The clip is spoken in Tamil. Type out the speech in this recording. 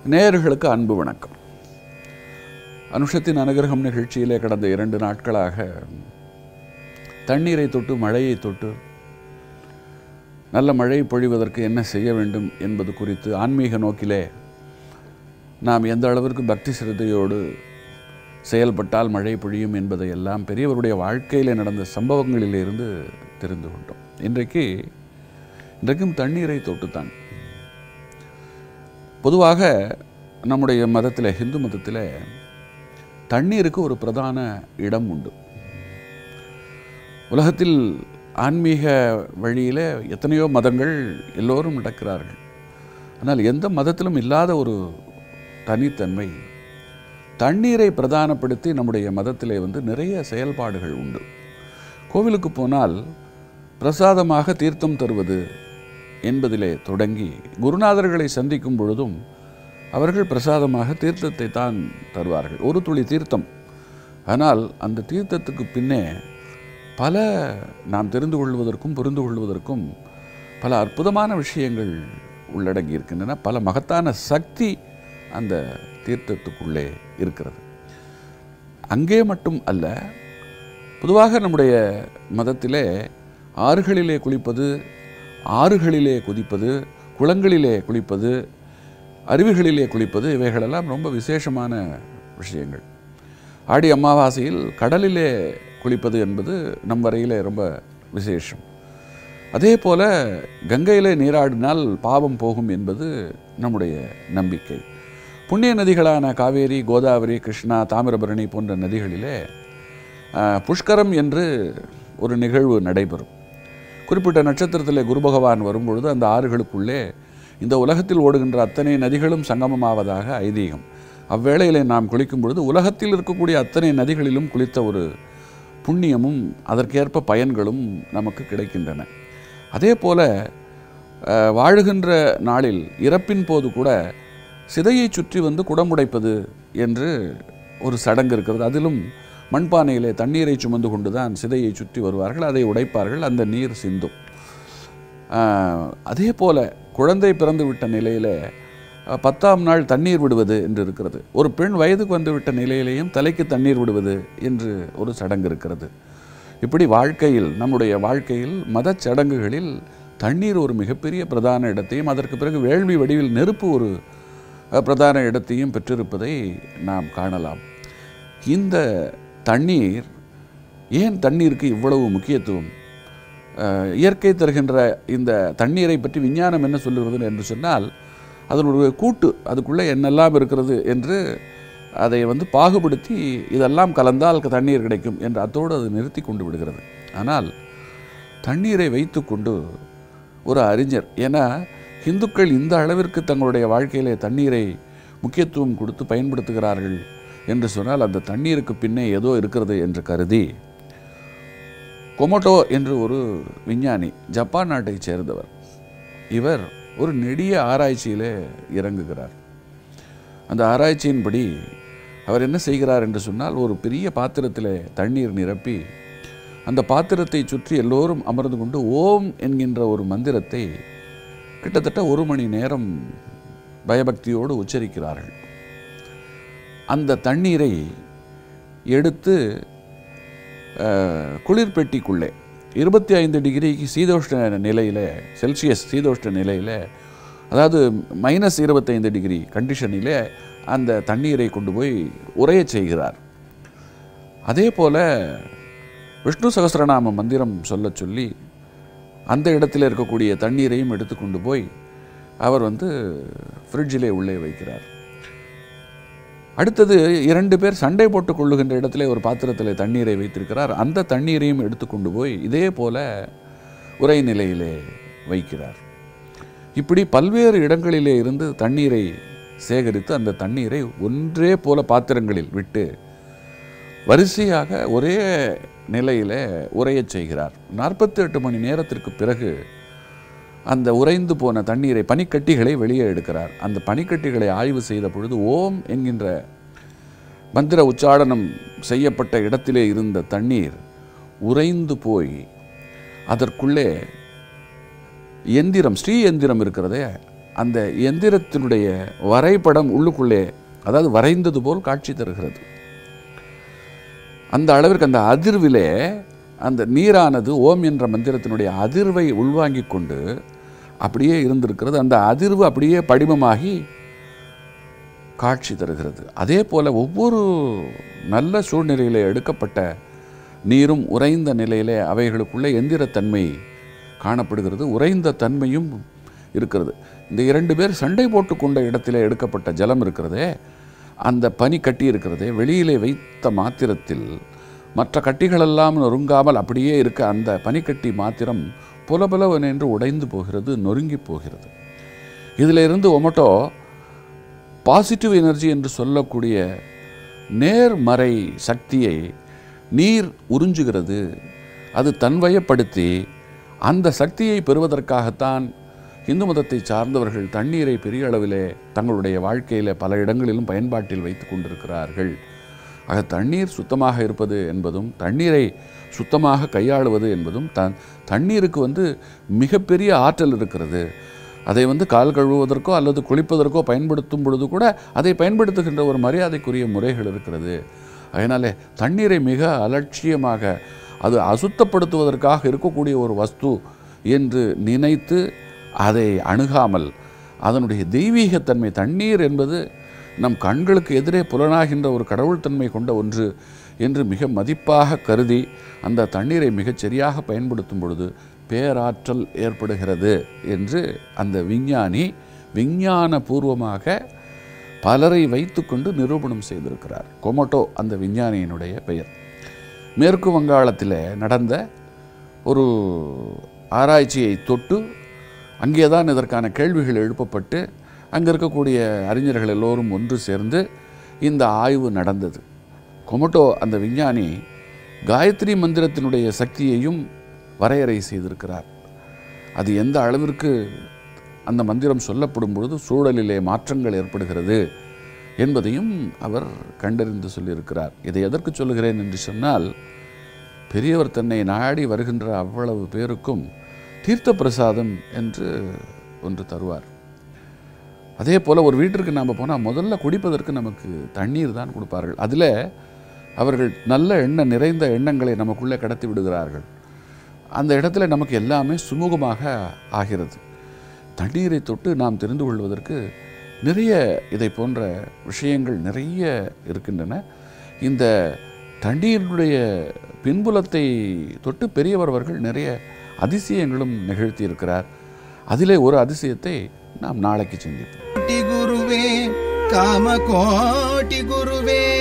நேயர்களுக்கு அன்பு வணக்கம் அனுஷத்தின் அனுகிரகம் நிகழ்ச்சியிலே கடந்த இரண்டு நாட்களாக தண்ணீரை தொட்டு மழையை தொட்டு நல்ல மழை பொழிவதற்கு என்ன செய்ய வேண்டும் என்பது குறித்து ஆன்மீக நோக்கிலே நாம் எந்த அளவிற்கு பக்தி சிரத்தையோடு செயல்பட்டால் மழை பொழியும் என்பதை எல்லாம் பெரியவருடைய வாழ்க்கையில் நடந்த சம்பவங்களிலிருந்து தெரிந்து கொண்டோம் இன்றைக்கு இன்றைக்கும் தண்ணீரை தொட்டுத்தான் பொதுவாக நம்முடைய மதத்தில் ஹிந்து மதத்தில் தண்ணீருக்கு ஒரு பிரதான இடம் உண்டு உலகத்தில் ஆன்மீக வழியில் எத்தனையோ மதங்கள் எல்லோரும் நடக்கிறார்கள் ஆனால் எந்த மதத்திலும் இல்லாத ஒரு தனித்தன்மை தண்ணீரை பிரதானப்படுத்தி நம்முடைய மதத்திலே வந்து நிறைய செயல்பாடுகள் உண்டு கோவிலுக்கு போனால் பிரசாதமாக தீர்த்தம் தருவது என்பதிலே தொடங்கி குருநாதர்களை சந்திக்கும் பொழுதும் அவர்கள் பிரசாதமாக தீர்த்தத்தை தான் தருவார்கள் ஒரு துளி தீர்த்தம் ஆனால் அந்த தீர்த்தத்துக்கு பின்னே பல நாம் தெரிந்து கொள்வதற்கும் புரிந்து கொள்வதற்கும் பல அற்புதமான விஷயங்கள் உள்ளடங்கி இருக்கின்றன பல மகத்தான சக்தி அந்த தீர்த்தத்துக்குள்ளே இருக்கிறது அங்கே மட்டும் அல்ல பொதுவாக நம்முடைய மதத்திலே ஆறுகளிலே குளிப்பது ஆறுகளிலே குதிப்பது குளங்களிலே குளிப்பது அருவிகளிலே குளிப்பது இவைகளெல்லாம் ரொம்ப விசேஷமான விஷயங்கள் ஆடி அமாவாசையில் கடலிலே குளிப்பது என்பது நம் வரையிலே ரொம்ப விசேஷம் அதே போல கங்கையிலே நீராடினால் பாவம் போகும் என்பது நம்முடைய நம்பிக்கை புண்ணிய நதிகளான காவேரி கோதாவரி கிருஷ்ணா தாமிரபரணி போன்ற நதிகளிலே புஷ்கரம் என்று ஒரு நிகழ்வு நடைபெறும் குறிப்பிட்ட நட்சத்திரத்தில் குரு பகவான் வரும்பொழுது அந்த ஆறுகளுக்குள்ளே இந்த உலகத்தில் ஓடுகின்ற அத்தனை நதிகளும் சங்கமமாவதாக ஐதீகம் அவ்வேளையில் நாம் குளிக்கும் பொழுது உலகத்தில் இருக்கக்கூடிய அத்தனை நதிகளிலும் குளித்த ஒரு புண்ணியமும் அதற்கேற்ப பயன்களும் நமக்கு கிடைக்கின்றன அதே போல வாழுகின்ற நாளில் இறப்பின் போது கூட சிதையை சுற்றி வந்து குடமுடைப்பது என்று ஒரு சடங்கு இருக்கிறது அதிலும் மண்பானையிலே தண்ணீரை சுமந்து கொண்டு தான் சிதையை சுற்றி வருவார்கள் அதை உடைப்பார்கள் அந்த நீர் சிந்தும் அதே போல குழந்தை பிறந்து விட்ட நிலையில் பத்தாம் நாள் தண்ணீர் விடுவது என்று இருக்கிறது ஒரு பெண் வயதுக்கு வந்து விட்ட நிலையிலேயும் தலைக்கு தண்ணீர் விடுவது என்று ஒரு சடங்கு இருக்கிறது இப்படி வாழ்க்கையில் நம்முடைய வாழ்க்கையில் மத சடங்குகளில் தண்ணீர் ஒரு மிகப்பெரிய பிரதான இடத்தையும் அதற்கு பிறகு வேள்வி வடிவில் நெருப்பு ஒரு பிரதான இடத்தையும் பெற்றிருப்பதை நாம் காணலாம் இந்த தண்ணீர் ஏன் தண்ணீருக்கு இவ்வளவு முக்கியத்துவம் இயற்கை தருகின்ற இந்த தண்ணீரை பற்றி விஞ்ஞானம் என்ன சொல்லுகிறது என்று சொன்னால் அதனுடைய கூட்டு அதுக்குள்ளே என்னெல்லாம் இருக்கிறது என்று அதை வந்து பாகுபடுத்தி இதெல்லாம் கலந்தால் தண்ணீர் கிடைக்கும் என்று அத்தோடு அது நிறுத்தி கொண்டு விடுகிறது ஆனால் தண்ணீரை வைத்துக்கொண்டு ஒரு அறிஞர் ஏன்னா இந்துக்கள் இந்த அளவிற்கு தங்களுடைய வாழ்க்கையிலே தண்ணீரை முக்கியத்துவம் கொடுத்து பயன்படுத்துகிறார்கள் என்று சொன்னால் அந்த தண்ணீருக்கு பின்னே ஏதோ இருக்கிறது என்று கருதி கொமோட்டோ என்று ஒரு விஞ்ஞானி ஜப்பான் நாட்டைச் சேர்ந்தவர் இவர் ஒரு நெடிய ஆராய்ச்சியிலே இறங்குகிறார் அந்த ஆராய்ச்சியின்படி அவர் என்ன செய்கிறார் என்று சொன்னால் ஒரு பெரிய பாத்திரத்தில் தண்ணீர் நிரப்பி அந்த பாத்திரத்தை சுற்றி எல்லோரும் அமர்ந்து கொண்டு ஓம் என்கின்ற ஒரு மந்திரத்தை கிட்டத்தட்ட ஒரு மணி நேரம் பயபக்தியோடு உச்சரிக்கிறார்கள் அந்த தண்ணீரை எடுத்து குளிர்பெட்டிக்குள்ளே இருபத்தி ஐந்து டிகிரிக்கு சீதோஷ்ண நிலையில் செல்சியஸ் சீதோஷ்ண நிலையில் அதாவது மைனஸ் இருபத்தைந்து டிகிரி கண்டிஷனில் அந்த தண்ணீரை கொண்டு போய் உரைய செய்கிறார் அதே போல் விஷ்ணு சகசிரநாம மந்திரம் சொல்ல சொல்லி அந்த இடத்துல இருக்கக்கூடிய தண்ணீரையும் எடுத்துக்கொண்டு போய் அவர் வந்து ஃப்ரிட்ஜிலே உள்ளே வைக்கிறார் அடுத்தது இரண்டு பேர் சண்டை போட்டு கொள்ளுகின்ற இடத்துல ஒரு பாத்திரத்தில் தண்ணீரை வைத்திருக்கிறார் அந்த தண்ணீரையும் எடுத்துக்கொண்டு போய் இதே போல உரை நிலையிலே வைக்கிறார் இப்படி பல்வேறு இடங்களிலே இருந்து தண்ணீரை சேகரித்து அந்த தண்ணீரை ஒன்றே போல பாத்திரங்களில் விட்டு வரிசையாக ஒரே நிலையில் உரையச் செய்கிறார் நாற்பத்தி எட்டு மணி நேரத்திற்கு பிறகு அந்த உறைந்து போன தண்ணீரை பனிக்கட்டிகளை வெளியே எடுக்கிறார் அந்த பனிக்கட்டிகளை ஆய்வு செய்த பொழுது ஓம் என்கின்ற மந்திர உச்சாடனம் செய்யப்பட்ட இடத்திலே இருந்த தண்ணீர் உறைந்து போய் அதற்குள்ளே எந்திரம் ஸ்ரீ எந்திரம் இருக்கிறதே அந்த எந்திரத்தினுடைய வரைபடம் உள்ளுக்குள்ளே அதாவது வரைந்தது போல் காட்சி தருகிறது அந்த அளவிற்கு அந்த அதிர்விலே அந்த நீரானது ஓம் என்ற மந்திரத்தினுடைய அதிர்வை உள்வாங்கிக் கொண்டு அப்படியே இருந்திருக்கிறது அந்த அதிர்வு அப்படியே படிமமாகி காட்சி தருகிறது அதே போல ஒவ்வொரு நல்ல சூழ்நிலையிலே எடுக்கப்பட்ட நீரும் உறைந்த நிலையிலே அவைகளுக்குள்ளே எந்திரத்தன்மை காணப்படுகிறது உறைந்த தன்மையும் இருக்கிறது இந்த இரண்டு பேர் சண்டை போட்டுக்கொண்ட இடத்திலே எடுக்கப்பட்ட ஜலம் இருக்கிறதே அந்த பனி கட்டி இருக்கிறதே வெளியிலே வைத்த மாத்திரத்தில் மற்ற கட்டிகளெல்லாம் நொறுங்காமல் அப்படியே இருக்க அந்த பனிக்கட்டி மாத்திரம் புலபுலவன் என்று உடைந்து போகிறது நொறுங்கி போகிறது இதில் இருந்து ஒமட்டோ பாசிட்டிவ் எனர்ஜி என்று சொல்லக்கூடிய நேர்மறை சக்தியை நீர் உறிஞ்சுகிறது அது தன்வயப்படுத்தி அந்த சக்தியை பெறுவதற்காகத்தான் இந்து மதத்தை சார்ந்தவர்கள் தண்ணீரை பெரிய அளவிலே தங்களுடைய வாழ்க்கையில் பல இடங்களிலும் பயன்பாட்டில் வைத்து கொண்டிருக்கிறார்கள் ஆக தண்ணீர் சுத்தமாக இருப்பது என்பதும் தண்ணீரை சுத்தமாக கையாளுவது என்பதும் தன் தண்ணீருக்கு வந்து மிகப்பெரிய ஆற்றல் இருக்கிறது அதை வந்து கால் கழுவுவதற்கோ அல்லது குளிப்பதற்கோ பயன்படுத்தும் பொழுது கூட அதை பயன்படுத்துகின்ற ஒரு மரியாதைக்குரிய முறைகள் இருக்கிறது அதனாலே தண்ணீரை மிக அலட்சியமாக அது அசுத்தப்படுத்துவதற்காக இருக்கக்கூடிய ஒரு வஸ்து என்று நினைத்து அதை அணுகாமல் அதனுடைய தெய்வீகத்தன்மை தண்ணீர் என்பது நம் கண்களுக்கு எதிரே புலனாகின்ற ஒரு கடவுள் தன்மை கொண்ட ஒன்று என்று மிக மதிப்பாக கருதி அந்த தண்ணீரை மிகச் சரியாக பயன்படுத்தும் பொழுது பேராற்றல் ஏற்படுகிறது என்று அந்த விஞ்ஞானி விஞ்ஞான பூர்வமாக பலரை வைத்துக்கொண்டு நிரூபணம் செய்திருக்கிறார் கொமோட்டோ அந்த விஞ்ஞானியினுடைய பெயர் மேற்கு வங்காளத்தில் நடந்த ஒரு ஆராய்ச்சியை தொட்டு அங்கே தான் இதற்கான கேள்விகள் எழுப்பப்பட்டு அங்கே இருக்கக்கூடிய அறிஞர்கள் எல்லோரும் ஒன்று சேர்ந்து இந்த ஆய்வு நடந்தது கொமட்டோ அந்த விஞ்ஞானி காயத்ரி மந்திரத்தினுடைய சக்தியையும் வரையறை செய்திருக்கிறார் அது எந்த அளவிற்கு அந்த மந்திரம் சொல்லப்படும் பொழுது சூழலிலே மாற்றங்கள் ஏற்படுகிறது என்பதையும் அவர் கண்டறிந்து சொல்லியிருக்கிறார் இதை எதற்கு சொல்லுகிறேன் என்று சொன்னால் பெரியவர் தன்னை நாடி வருகின்ற அவ்வளவு பேருக்கும் தீர்த்த பிரசாதம் என்று ஒன்று தருவார் அதே போல் ஒரு வீட்டிற்கு நாம் போனால் முதல்ல குடிப்பதற்கு நமக்கு தண்ணீர் தான் கொடுப்பார்கள் அதில் அவர்கள் நல்ல எண்ணம் நிறைந்த எண்ணங்களை நமக்குள்ளே கடத்தி விடுகிறார்கள் அந்த இடத்துல நமக்கு எல்லாமே சுமூகமாக ஆகிறது தண்ணீரை தொட்டு நாம் தெரிந்து கொள்வதற்கு நிறைய இதை போன்ற விஷயங்கள் நிறைய இருக்கின்றன இந்த தண்ணீருடைய பின்புலத்தை தொட்டு பெரியவர் அவர்கள் நிறைய அதிசயங்களும் நிகழ்த்தி இருக்கிறார் அதிலே ஒரு அதிசயத்தை நாம் நாளைக்கு சிந்திப்போம் கோட்டி குருவே காம கோட்டி குருவே